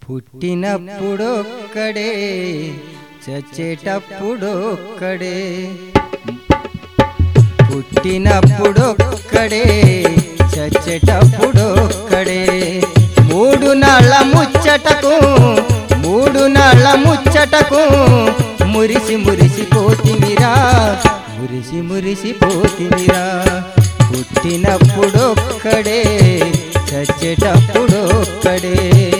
పుట్టినప్పుడొక్కడే చచ్చేటప్పుడొక్కడే పుట్టినప్పుడొక్కడే చచ్చేటప్పుడొక్కడే మూడు నాళ్ళ ముచ్చటకు మూడు నాళ్ళ ముచ్చటకు మురిసి మురిసి పోతిమిరా మురిసి మురిసి పోతిమిరా పుట్టినప్పుడొక్కడే చచ్చేటప్పుడొక్కడే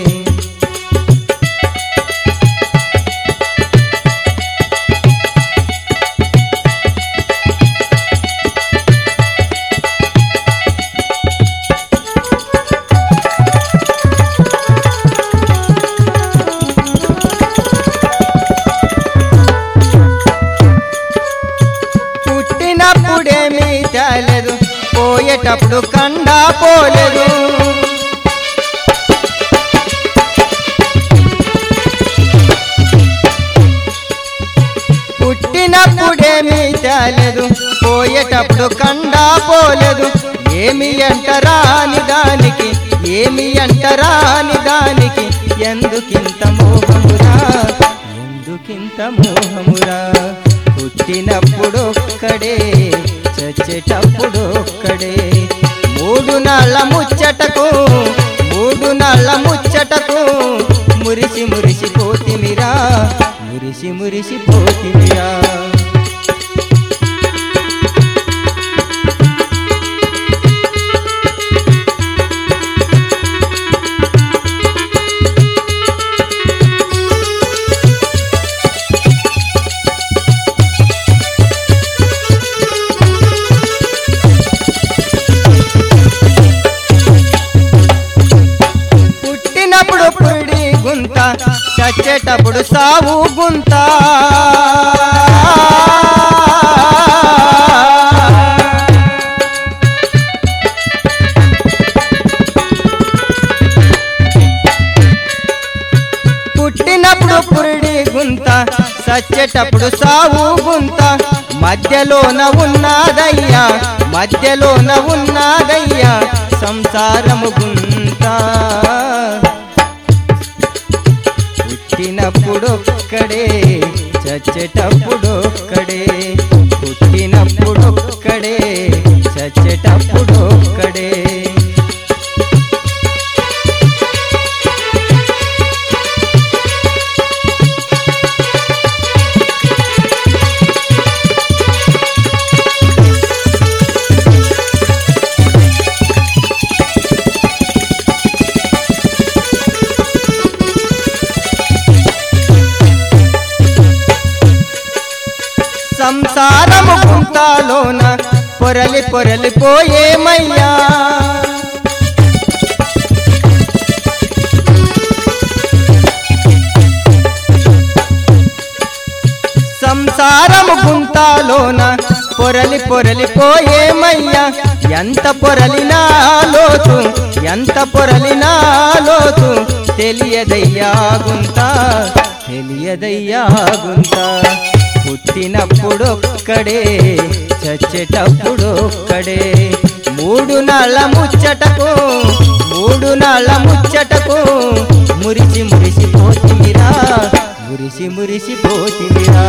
పుట్టినప్పుడేమీ తేలేదు పోయేటప్పుడు కండా పోలేదు పుట్టినప్పుడేమీ తేలేదు పోయేటప్పుడు కండా పోలేదు ఏమి అంటరాని దానికి ఏమి అంటరాని దానికి ఎందుకింత మోహమురా ఎందుకింత మోహమురా పుట్టినప్పుడు ఒక్కడే చచ్చేటప్పుడు ఒక్కడే మూడు నాళ్ళ ముచ్చటకు మూడు నాళ్ళ ముచ్చటకు మురిసి మురిసి పోతిమిరా మురిసి మురిసి పోతిమిరా పుట్టినప్పుడు పుడి గుంత చచ్చేటప్పుడు సావు గుంత పుట్టినప్పుడు పురిడి గుంత సచ్చేటప్పుడు సావు గుంత మధ్యలోన ఉన్నదయ్యా మధ్యలోన ఉన్నదయ్యా సంసారము గుంత పుట్టినప్పుడొక్కడే చచ్చేటప్పుడొక్కడే పుట్టినప్పుడొక్కడే చచ్చేటప్పుడొక్కడే సంసారము గుంతాలోన పొరలి పొరలి పోయేమయ్యా సంసారము గుంతాలోన పొరలి పొరలి పోయేమయ్యా ఎంత పొరలినా లోతు ఎంత పొరలినా లోతు తెలియదయ్యా గుంత తెలియదయ్యా గుంత పుట్టినప్పుడొక్కడే చచ్చేటప్పుడొక్కడే మూడు నాళ్ళ ముచ్చటకు మూడు నాళ్ళ ముచ్చటకు మురిసి మురిసి పోతిమిరా మురిసి మురిసి పోతిమిరా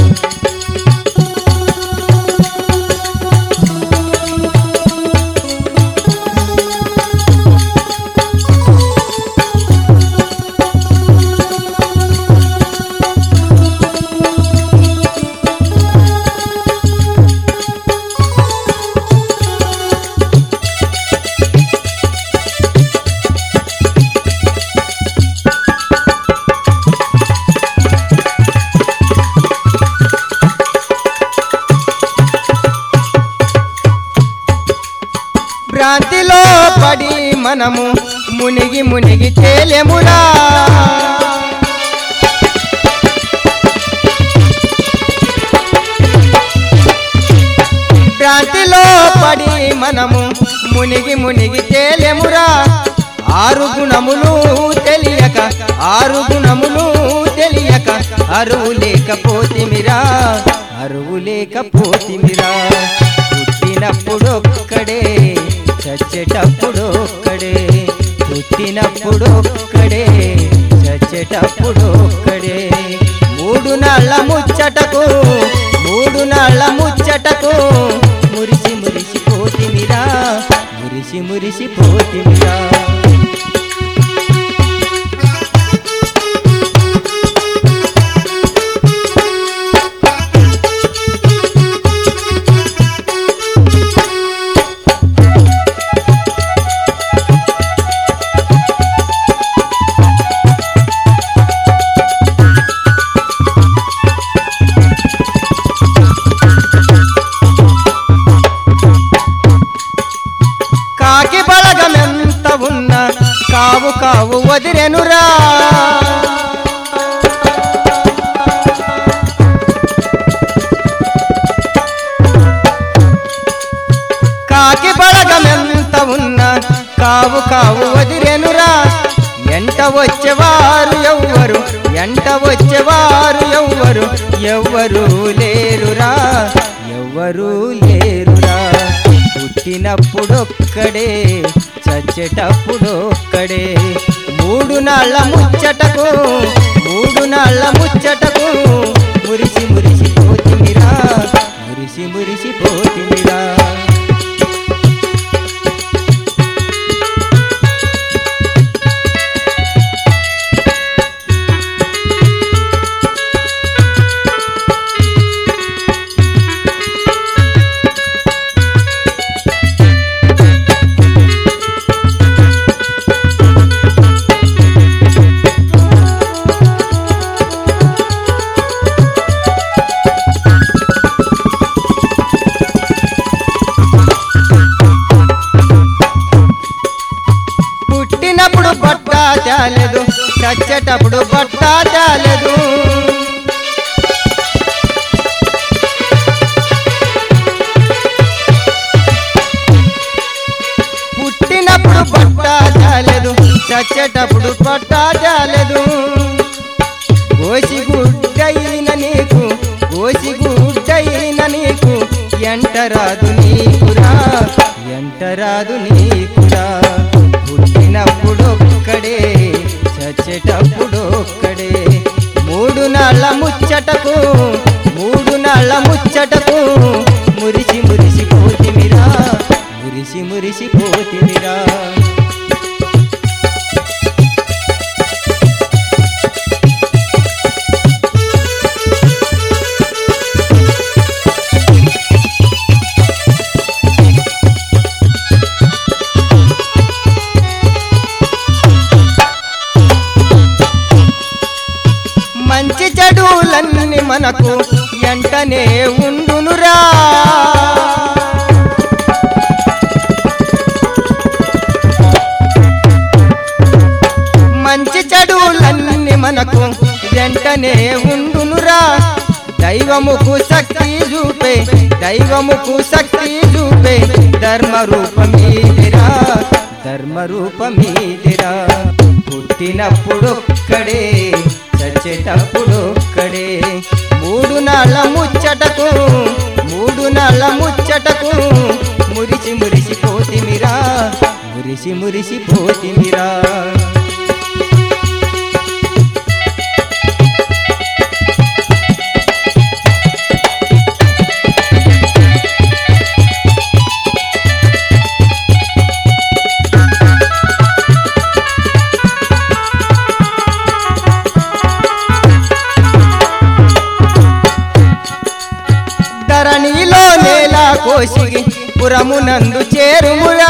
భ్రాంతిలో పడి మనము మునిగి మునిగి తేలెమురా భ్రాంతిలో పడి మనము మునిగి మునిగి తేలెమురా ఆరు గుణములు తెలియక ఆరు గుణములు తెలియక అరువు లేకపోతిమిరా అరువు లేకపోతిమిరా పుట్టినప్పుడు ఒక్కడే చచ్చేటప్పుడు ఒక్కడే పుట్టినప్పుడు ఒక్కడే ముచ్చటకు మూడు నాళ్ళ ముచ్చటకు మురిసి మురిసి పోతిమిరా మురిసి మురిసి పోతిమిరా కాకి బలగమెంత ఉన్నా కావు కావు వదిరెనురా కాకి బలగమెంత ఉన్నా కావు కావు వదిరెనురా ఎంట వచ్చేవారు ఎవ్వరు ఎంట వచ్చేవారు ఎవ్వరు ఎవ్వరు లేరురా ఎవ్వరు లేరురా పుట్టినప్పుడొక్కడే చచ్చేటప్పుడొక్కడే మూడు నాళ్ళ ముచ్చటకు మూడు నాళ్ళ ముచ్చటకు మురిసి మురిసి పోతిమిరా మురిసి మురిసి పోతిమిరా పుట్టినప్పుడు బట్ట తేలేదు చచ్చేటప్పుడు బట్ట తేలేదు పుట్టినప్పుడు బట్ట తేలేదు చచ్చేటప్పుడు బట్ట తేలేదు గోసి గుడ్డైన నీకు గోసి గుడ్డైన నీకు ఎంటరాదు నీకురా ఎంటరాదు నీకురా పుట్టినప్పుడు ఒక్కడే చచ్చేటప్పుడు ఒక్కడే మూడు నాళ్ళ ముచ్చటకు మూడు నాళ్ళ ముచ్చటకు మురిసి మురిసి పోతిమిరా మురిసి మురిసి పోతిమిరా మంచి చెడులన్నీ మనకు ఎంటనే ఉండునురా మంచి చెడులన్నీ మనకు వెంటనే ఉండునురా దైవముకు శక్తి చూపే దైవముకు శక్తి చూపే ధర్మ రూపమీదిరా ధర్మ రూపమీదిరా పుట్టినప్పుడు ఒక్కడే చచ్చేటప్పుడు ఒక్కడే మూడు నాళ్ళ ముచ్చటకు మూడు నాళ్ళ ముచ్చటకు మురిసి మురిసి పోతిమిరా మురిసి మురిసి పోతిమిరా ధరణిలో నేల కోసిగి పురమునందు చేరుమురా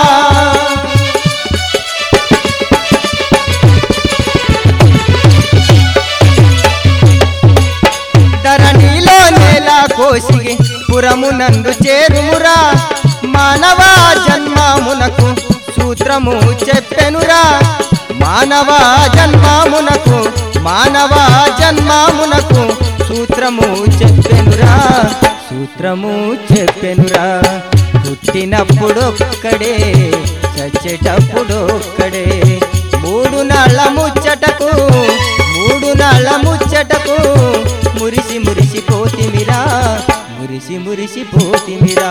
ధరణిలో నేల కోసిగి పురమునందు చేరుమురా మానవ జన్మమునకు సూత్రము చెప్పెనురా మానవ జన్మమునకు మానవ జన్మమునకు సూత్రము చెప్పెనురా సూత్రము చెప్పెనురా పుట్టినప్పుడు ఒక్కడే చచ్చేటప్పుడు ఒక్కడే మూడు నాళ్ళ ముచ్చటకు మూడు నాళ్ళ ముచ్చటకు మురిసి మురిసి పోతిమిరా మురిసి మురిసి పోతిమిరా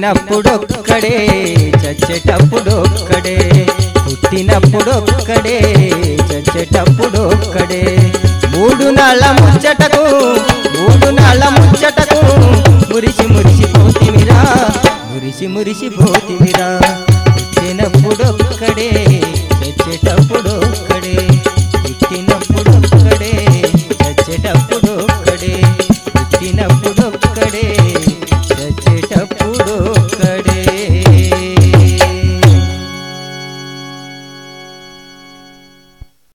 పుట్టినప్పుడొక్కడే చచ్చేటప్పుడొక్కడే పుట్టినప్పుడొక్కడే చచ్చేటప్పుడొక్కడే మూడు నాళ్ళ ముచ్చటకు మూడు నాళ్ళ ముచ్చటకు మురిసి మురిసి పోతిమిరా మురిసి మురిసి పోతిమిరా పుట్టినప్పుడొక్కడే చచ్చేటప్పుడొక్కడే పుట్టినప్పుడొక్కడే చచ్చేటప్పుడొక్కడే పుట్టినప్పుడు